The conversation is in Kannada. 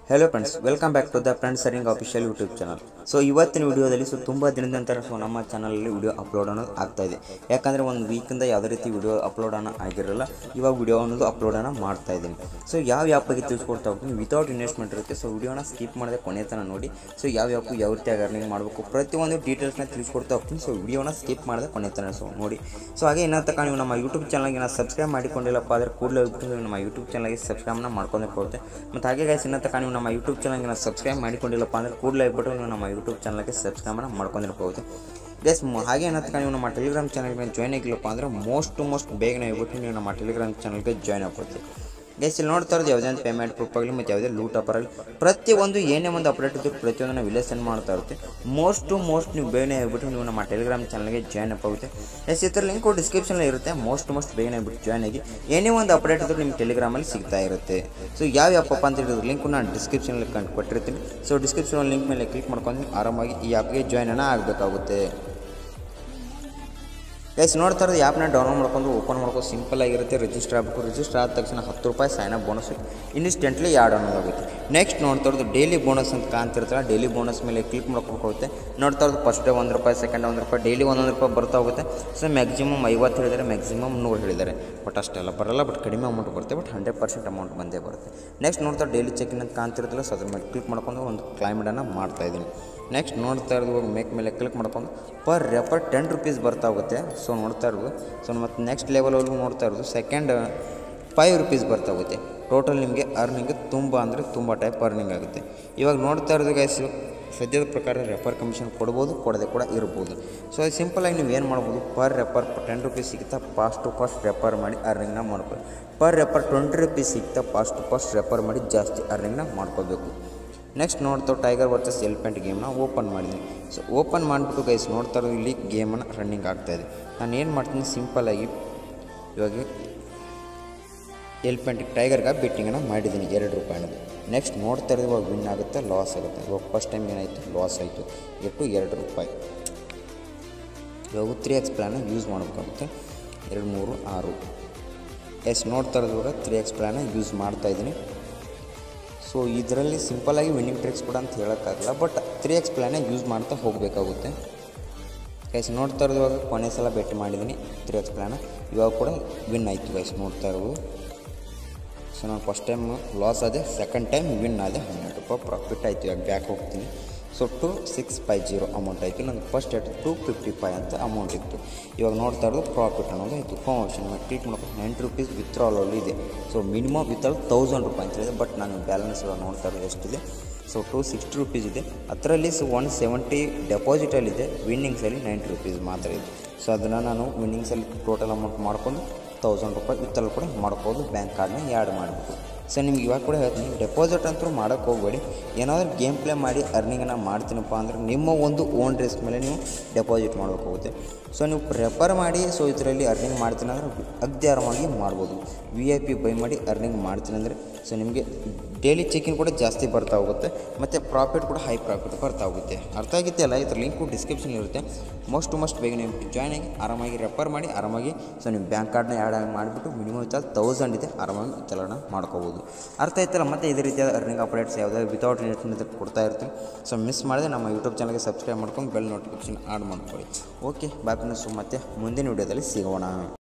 hello friends welcome back to the friends sharing official YouTube channel so ಇವತ್ತಿನ ವಿಡಿಯೋದಲ್ಲಿ ಸೊ ತುಂಬ ದಿನದ ನಂತರ ಸೊ ನಮ್ಮ ಚಾನಲಲ್ಲಿ ವಿಡಿಯೋ ಅಪ್ಲೋಡ್ ಅನ್ನೋದು ಆಗ್ತಾ ಇದೆ ಯಾಕಂದರೆ ಒಂದು ವೀಕಿಂದ ಯಾವುದೇ ರೀತಿ ವಿಡಿಯೋ ಅಪ್ಲೋಡ್ ಅನ್ನೋ ಆಗಿರಲ್ಲ ಇವಾಗ ವಿಡಿಯೋ ಅನ್ನೋದು ಅಪ್ಲೋಡ್ ಅನ್ನ ಮಾಡ್ತಾ ಇದ್ದೀನಿ ಸೊ ಯಾವ ಆ್ಯಪ್ ಬಗ್ಗೆ ತಿಳಿಸ್ಕೊಡ್ತಾ ಹೋಗ್ತೀನಿ ವಿತೌಟ್ ಇನ್ವೆಸ್ಟ್ಮೆಂಟ್ ಇರುತ್ತೆ ಸೊ ವಿಡಿಯೋನ ಸ್ಕಿಪ್ ಮಾಡದೆ ಕೊನೆ ತನಕ ನೋಡಿ ಸೊ ಯಾವ ಆ್ಯಪು ಯಾವ ರೀತಿಯಾಗಿ ಅರ್ನಿಂಗ್ ಮಾಡಬೇಕು ಪ್ರತಿಯೊಂದು ಡೀಟೇಲ್ಸ್ನ ತಿಳಿಸ್ಕೊಡ್ತಾ ಹೋಗ್ತೀನಿ ಸೊ ವಿಡಿಯೋನ ಸ್ಕಿಪ್ ಮಾಡದೆ ಕೊನೆ ತನಕ ಸೊ ನೋಡಿ ಸೊ ಹಾಗೆ ಇನ್ನೂ ತನಕ ನೀವು ನಮ್ಮ ಯೂಟ್ಯೂಬ್ ಚಾನಲ್ಗೆ ನಾವು ಸಬ್ಸ್ಕ್ರೈಬ್ ಮಾಡಿಕೊಂಡಿಲ್ಲಪ್ಪ ಆದರೆ ಕೂಡಲೇ ಹೋಗ್ಬಿಟ್ಟು ನಮ್ಮ ಯೂಟ್ಯೂಬ್ ಚಾನಲ್ಗೆ ಸಬ್ಸ್ಕ್ರೈಬ್ನ ಮಾಡ್ಕೊಳ್ಬೇಕಾಗುತ್ತೆ ಮತ್ತು ಹಾಗೆ ಗೈಸ್ ಇನ್ನೂ ತನಕ ನೀವು ನಮ್ಮ ಯೂಟ್ಯೂಬ್ ಚಾನಲ್ಗೆ ನಾವು ಸಬ್ಸ್ಕ್ರೈಬ್ ಮಾಡಿಕೊಂಡಿಲ್ಲಪ್ಪ ಅಂದರೆ ಕೂಡಲೇ ಹೋಗ್ಬಿಟ್ಟು ನೀವು ನಮ್ಮ ಯೂಟ್ಯೂಬ್ ಚಾನಲ್ಗೆ ಸಬ್ಸ್ಕ್ರೈಬ್ನ ಮಾಡ್ಕೊಂಡಿರ್ಬೋದು ಎಸ್ ಹಾಗೆ ಏನಂತ ನೀವು ನಮ್ಮ ಟೆಲಿಗ್ರಾಮ್ ಚಾನಲ್ಗೆ ಜಾಯ್ನ್ ಆಗಿಲ್ಲಪ್ಪ ಅಂದರೆ ಮೋಸ್ಟ್ ಮೋಸ್ಟ್ ಬೇಗನೆ ಹೋಗ್ಬಿಟ್ಟು ನೀವು ನಮ್ಮ ಟೆಲಿಗ್ರಾಮ್ ಚಾನಲ್ಗೆ ಜಾಯ್ನ್ ಆಗ್ಬೋದು ಗೈಸ್ ಇಲ್ಲಿ ನೋಡ್ತಾ ಇರೋದು ಯಾವುದೇ ಒಂದು ಪೇಮೆಂಟ್ ಪ್ರೂಫ್ ಆಗಲಿ ಮತ್ತು ಯಾವುದೇ ಲೂಟ್ ಆಫರ್ ಆಗಲಿ ಪ್ರತಿಯೊಂದು ಏನೇ ಒಂದು ಅಪ್ಡೇಟ್ ಇದ್ದರೂ ಪ್ರತಿಯೊಂದು ನಾವು ಇಲ್ಲೇ ಸೆಂಡ್ ಮಾಡ್ತಾ ಇರುತ್ತೆ ಮೋಸ್ಟ್ ಟು ಮೋಸ್ಟ್ ನೀವು ಬೇಗನೆ ಹೋಗ್ಬಿಟ್ಟು ನೀವು ನಮ್ಮ ಟೆಲಿಗ್ರಾಮ್ ಚಾನಲ್ಗೆ ಜಾಯ್ನ್ ಆಗುತ್ತೆ ಎಸ್ ಇದ್ರ ಲಿಂಕು ಡಿಸ್ಕ್ರಿಪ್ಷನಲ್ಲಿ ಇರುತ್ತೆ ಮೋಸ್ಟ್ ಮೋಸ್ಟ್ ಬೇಗನೆ ಹೋಗ್ಬಿಟ್ಟು ಜಾಯ್ನ್ ಆಗಿ ಏನೇ ಒಂದು ಅಪ್ಡೇಟ್ ಇದ್ದರೂ ನಿಮ್ಮ ಟೆಲಿಗ್ರಾಮಲ್ಲಿ ಸಿಗ್ತಾ ಇರುತ್ತೆ ಸೊ ಯಾವ ಆ್ಯಪ್ ಅಂತ ಹೇಳಿದ್ರು ಲಿಂಕು ನಾನು ಡಿಸ್ಕ್ರಿಪ್ಷನಲ್ಲಿ ಕಂಡು ಕೊಟ್ಟಿರ್ತೀನಿ ಸೊ ಡಿಸ್ಕ್ರಿಪ್ಷನ್ ಲಿಂಕ್ ಮೇಲೆ ಕ್ಲಿಕ್ ಮಾಡ್ಕೊಂಡು ಆರಾಮಾಗಿ ಈ ಆ್ಯಪ್ಗೆ ಜಾಯ್ನ್ ಅನ್ನ ಆಗಬೇಕಾಗುತ್ತೆ ಗೈಸ್ ನೋಡ್ತಾ ಇರೋದು ಆ್ಯಪ್ನ ಡೌನ್ಲೋಡ್ ಮಾಡ್ಕೊಂಡು ಓಪನ್ ಮಾಡ್ಕೊಂಡು ಸಿಂಪಲ್ ಆಗಿರುತ್ತೆ ರಿಜಿಸ್ಟರ್ ಆಗಬೇಕು ರಿಜಿಸ್ಟರ್ ಆದ ತಕ್ಷಣ ಹತ್ತು ರೂಪಾಯಿ sign up bonus instantly add ಅನ್ನೋದಾಗುತ್ತೆ ನೆಕ್ಸ್ಟ್ ನೋಡ್ತಾ ಇರೋದು ಡೈಲಿ ಬೋನಸ್ ಅಂತ ಕಾಣ್ತಿರ್ತಾರೆ ಡೈಲಿ ಬೋನಸ್ ಮೇಲೆ ಕ್ಲಿಕ್ ಮಾಡ್ಕೋಬೇಕಾಗುತ್ತೆ ನೋಡ್ತಾ ಇರೋದು ಫಸ್ಟ್ ಡೇ ಒಂದು ರೂಪಾಯಿ ಸೆಕೆಂಡ್ ಒಂದು ರೂಪಾಯಿ ಡೈಲಿ ಒಂದೊಂದು ರೂಪಾಯಿ ಬರ್ತಾ ಹೋಗುತ್ತೆ ಸೊ ಮ್ಯಾಕ್ಸಿಮಮ್ ಐವತ್ತು ಹೇಳಿದ್ದಾರೆ ಮ್ಯಾಕ್ಸಿಮಮ್ ನೂರು ಹೇಳಿದ್ದಾರೆ ಬಟ್ ಅಷ್ಟೆಲ್ಲ ಬರಲ್ಲ ಬಟ್ ಕಡಿಮೆ ಅಮೌಂಟ್ ಬರುತ್ತೆ ಬಟ್ ಹಂಡ್ರೆಡ್ ಪರ್ಸೆಂಟ್ ಅಮೌಂಟ್ ಬಂದೇ ಬರುತ್ತೆ ನೆಕ್ಸ್ಟ್ ನೋಡ್ತಾ ಡೈಲಿ ಚೆಕಿನ್ ಅಂತ ಕಾಣ್ತಿರ್ತಲ್ಲ ಸೊ ಅದ್ರ ಮೇಲೆ ಕ್ಲಿಕ್ ಮಾಡ್ಕೊಂಡು ಒಂದು ಕ್ಲೈಮೇಟನ್ನು ಮಾಡ್ತಾ ಇದ್ದೀನಿ ನೆಕ್ಸ್ಟ್ ನೋಡ್ತಾ ಇರೋದು ಇವಾಗ ಮೇಕ್ ಮೇಲೆ ಕ್ಲಿಕ್ ಮಾಡ್ಕೊಂಡು ಪರ್ ರೆಫರ್ ಟೆನ್ ರುಪೀಸ್ ಬರ್ತಾ ಹೋಗುತ್ತೆ ಸೊ ನೋಡ್ತಾ ಇರೋದು ಸೊ ಮತ್ತು ನೆಕ್ಸ್ಟ್ ಲೆವೆಲವರೆಗೂ ನೋಡ್ತಾ ಇರೋದು ಸೆಕೆಂಡ್ ಫೈವ್ ರುಪೀಸ್ ಬರ್ತಾ ಹೋಗುತ್ತೆ ಟೋಟಲ್ ನಿಮಗೆ ಅರ್ನಿಂಗ್ ತುಂಬ ಅಂದರೆ ತುಂಬ ಟೈಪ್ ಅರ್ನಿಂಗ್ ಆಗುತ್ತೆ ಇವಾಗ ನೋಡ್ತಾ ಇರೋದು ಗೈಸ್ ಸದ್ಯದ ಪ್ರಕಾರ ರೆಫರ್ ಕಮಿಷನ್ ಕೊಡ್ಬೋದು ಕೊಡದೆ ಕೂಡ ಇರ್ಬೋದು ಸೊ ಅದು ಸಿಂಪಲಾಗಿ ನೀವು ಏನು ಮಾಡ್ಬೋದು ಪರ್ ರೆಫರ್ ಟೆನ್ ರುಪೀಸ್ ಸಿಗ್ತಾ ಫಾಸ್ಟ್ ಟು ಫಾಸ್ಟ್ ರೆಫರ್ ಮಾಡಿ ಅರ್ನಿಂಗ್ನ ಮಾಡ್ಬೋದು ಪರ್ ರೆಫರ್ ಟ್ವೆಂಟಿ ರುಪೀಸ್ ಸಿಗ್ತಾ ಫಾಸ್ಟ್ ಟು ಫಾಸ್ಟ್ ರೆಫರ್ ಮಾಡಿ ಜಾಸ್ತಿ ಅರ್ನಿಂಗ್ನ ಮಾಡ್ಕೋಬೇಕು ನೆಕ್ಸ್ಟ್ ನೋಡ್ತಾ ಟೈಗರ್ ವರ್ಸಸ್ ಎಲಿಫೆಂಟ್ ಗೇಮ್ನ ಓಪನ್ ಮಾಡಿದ್ದೀನಿ ಸೊ ಓಪನ್ ಮಾಡಿಬಿಟ್ಟು ಗೈಸ್ ನೋಡ್ತಾ ಇರೋದು ಇಲ್ಲಿ ಗೇಮನ್ನು ರನ್ನಿಂಗ್ ಆಗ್ತಾಯಿದೆ ನಾನು ಏನು ಮಾಡ್ತೀನಿ ಸಿಂಪಲ್ಲಾಗಿ ಇವಾಗ ಎಲಿಫೆಂಟಿಗೆ ಟೈಗರ್ಗೆ ಬೆಟ್ಟಿಂಗನ್ನು ಮಾಡಿದ್ದೀನಿ ಎರಡು ರೂಪಾಯಿನದು ನೆಕ್ಸ್ಟ್ ನೋಡ್ತಾ ಇರೋದು ಇವಾಗ ವಿನ್ ಆಗುತ್ತೆ ಲಾಸ್ ಆಗುತ್ತೆ ಇವಾಗ ಫಸ್ಟ್ ಟೈಮ್ ಏನಾಯಿತು ಲಾಸ್ ಆಯಿತು ಎಷ್ಟು ಎರಡು ರೂಪಾಯಿ ಇವಾಗ ತ್ರೀ ಎಕ್ಸ್ ಪ್ಲ್ಯಾನ ಯೂಸ್ ಮಾಡಬೇಕಾಗುತ್ತೆ ಎರಡು ಮೂರು ಆರು ಎಸ್ ನೋಡ್ತಾ ಇರೋದು ಇವಾಗ ತ್ರೀ ಎಕ್ಸ್ ಪ್ಲ್ಯಾನ ಯೂಸ್ ಮಾಡ್ತಾಯಿದ್ದೀನಿ ಸೊ ಇದರಲ್ಲಿ ಸಿಂಪಲ್ಲಾಗಿ ವಿನ್ನಿಂಗ್ ಟ್ರಿಕ್ಸ್ ಕೂಡ ಅಂತ ಹೇಳೋಕ್ಕಾಗಲ್ಲ ಬಟ್ ತ್ರೀ ಎಕ್ಸ್ ಪ್ಲ್ಯಾನೇ ಯೂಸ್ ಮಾಡ್ತಾ ಹೋಗಬೇಕಾಗುತ್ತೆ ಗೈಸ್ ನೋಡ್ತಾ ಇರೋದು ಇವಾಗ ಕೊನೆ ಸಲ ಬೆಟ್ ಮಾಡಿದ್ದೀನಿ ತ್ರೀ ಎಕ್ಸ್ ಪ್ಲ್ಯಾನ ಇವಾಗ ಕೂಡ ವಿನ್ ಆಯಿತು ಗೈಸ್ ನೋಡ್ತಾ ಇರೋದು ಸೊ ನಾನು ಫಸ್ಟ್ ಟೈಮ್ ಲಾಸ್ ಆದೆ ಸೆಕೆಂಡ್ ಟೈಮ್ ವಿನ್ ಆದೆ ಹನ್ನೆರಡು ರೂಪಾಯಿ ಪ್ರಾಫಿಟ್ ಆಯಿತು ಇವಾಗ ಬ್ಯಾಕ್ ಹೋಗ್ತೀನಿ so two six five zero amount ಆಯಿತು ನನ್ನ first eight two fifty five ಅಂತ ಅಮೌಂಟ್ ಇತ್ತು ಇವಾಗ ನೋಡ್ತಾ ಇರೋದು ಪ್ರಾಫಿಟ್ ಅನ್ನೋದು ಆಯಿತು ಕಾನ್ವರ್ಷನ್ ಕ್ಲಿಕ್ ಮಾಡ್ಕೊಂಡು ನೈಂಟಿ ರುಪೀಸ್ ವಿತ್ಡ್ರಾಲಲ್ಲಿ ಇದೆ ಸೊ ಮಿನಿಮಮ್ ವಿತ್ಡ್ರಾಲ್ ತೌಸಂಡ್ ರೂಪಾಯಿ ಅಂತ ಇದೆ ಬಟ್ ನಾನು ಬ್ಯಾಲೆನ್ಸ್ ಎಲ್ಲ ನೋಡ್ತಾ ಇರೋದು ಎಷ್ಟಿದೆ ಸೊ ಟು ಸಿಕ್ಸ್ಟಿ ರುಪೀಸ್ ಇದೆ ಅದರಲ್ಲಿ ಸೊ ಒನ್ ಸೆವೆಂಟಿ ಡೆಪಾಸಿಟಲ್ಲಿದೆ ವಿನ್ನಿಂಗ್ಸಲ್ಲಿ ನೈಂಟಿ ರುಪೀಸ್ ಮಾತ್ರ ಇದೆ ಸೊ ಅದನ್ನು ನಾನು ವಿನ್ನಿಂಗ್ಸಲ್ಲಿ ಟೋಟಲ್ ಅಮೌಂಟ್ ಮಾಡ್ಕೊಂಡು ತೌಸಂಡ್ ರೂಪಾಯಿ ವಿತ್ತಲ್ಲಿ ಕೂಡ ಮಾಡ್ಬೋದು ಬ್ಯಾಂಕ್ ಕಾರ್ಡ್ನ ಆ್ಯಡ್ ಮಾಡಬೇಕು ಸೊ ನಿಮ್ಗೆ ಇವಾಗ ಕೂಡ ಹೇಳ್ತೀನಿ ಡೆಪಾಸಿಟ್ ಅಂತೂ ಮಾಡೋಕ್ಕೆ ಹೋಗಬೇಡಿ ಏನಾದರೂ ಗೇಮ್ ಪ್ಲೇ ಮಾಡಿ ಅರ್ನಿಂಗನ್ನು ಮಾಡ್ತೀನಪ್ಪ ಅಂದರೆ ನಿಮ್ಮ ಒಂದು ಓನ್ ರಿಸ್ಕ್ ಮೇಲೆ ನೀವು ಡೆಪಾಸಿಟ್ ಮಾಡಬೇಕಾಗುತ್ತೆ ಸೊ ನೀವು ರೆಫರ್ ಮಾಡಿ ಸೊ ಇದರಲ್ಲಿ ಅರ್ನಿಂಗ್ ಮಾಡ್ತೀನಿ ಅಂದರೆ ಅಗ್ದಿ ಆರಾಮಾಗಿ ಮಾಡ್ಬೋದು ವಿ ಐ ಪಿ ಬೈ ಮಾಡಿ ಅರ್ನಿಂಗ್ ಮಾಡ್ತೀನಿ ಅಂದರೆ ಸೊ ನಿಮಗೆ ಡೈಲಿ ಚೆಕಿಂಗ್ ಕೂಡ ಜಾಸ್ತಿ ಬರ್ತಾ ಹೋಗುತ್ತೆ ಮತ್ತು ಪ್ರಾಫಿಟ್ ಕೂಡ ಹೈ ಪ್ರಾಫಿಟ್ ಬರ್ತಾ ಹೋಗುತ್ತೆ ಅರ್ಥ ಆಗಿದೆಯಲ್ಲ ಇದ್ರ ಲಿಂಕು ಡಿಸ್ಕ್ರಿಪ್ಷನ್ ಇರುತ್ತೆ ಮೋಸ್ಟ್ ಟು ಮಸ್ಟ್ ಬೇಗ ನೀವು ಜಾಯ್ನ್ ಆಗಿ ಆರಾಮಾಗಿ ರೆಫರ್ ಮಾಡಿ ಆರಾಮಾಗಿ ಸೊ ನಿಮ್ಮ ಬ್ಯಾಂಕ್ ಕಾರ್ಡ್ನ ಆ್ಯಡ್ ಆಗಿ ಮಾಡಿಬಿಟ್ಟು ಮಿನಿಮಮ್ ಚಾರ್ಜ್ ತೌಸಂಡ್ ಇದೆ ಆರಾಮಾಗಿ ಚಲನ ಮಾಡ್ಕೋಬೋದು ಅರ್ಥ ಆಯ್ತಲ್ಲ ಮತ್ತು ಇದೇ ರೀತಿಯಾದ ಅರ್ನಿಂಗ್ ಅಪ್ಡೇಟ್ಸ್ ಯಾವುದೇ ವಿತೌಟ್ ನೆಟ್ ಕೊಡ್ತಾ ಇರ್ತೀನಿ ಸೊ ಮಿಸ್ ಮಾಡಿದ್ರೆ ನಮ್ಮ ಯೂಟ್ಯೂಬ್ ಚಾನಲ್ಗೆ ಸಬ್ಸ್ಕ್ರೈಬ್ ಮಾಡ್ಕೊಂಡು ಬೆಲ್ ನೋಟಿಫಿಕೇಶನ್ ಆಡ್ ಮಾಡ್ಕೊಳ್ಳಿ ಓಕೆ ಬಾಯ್ ಫ್ರೆಂಡ್ಸ್ ಮತ್ತೆ ಮುಂದಿನ ವೀಡಿಯೋದಲ್ಲಿ ಸಿಗೋಣ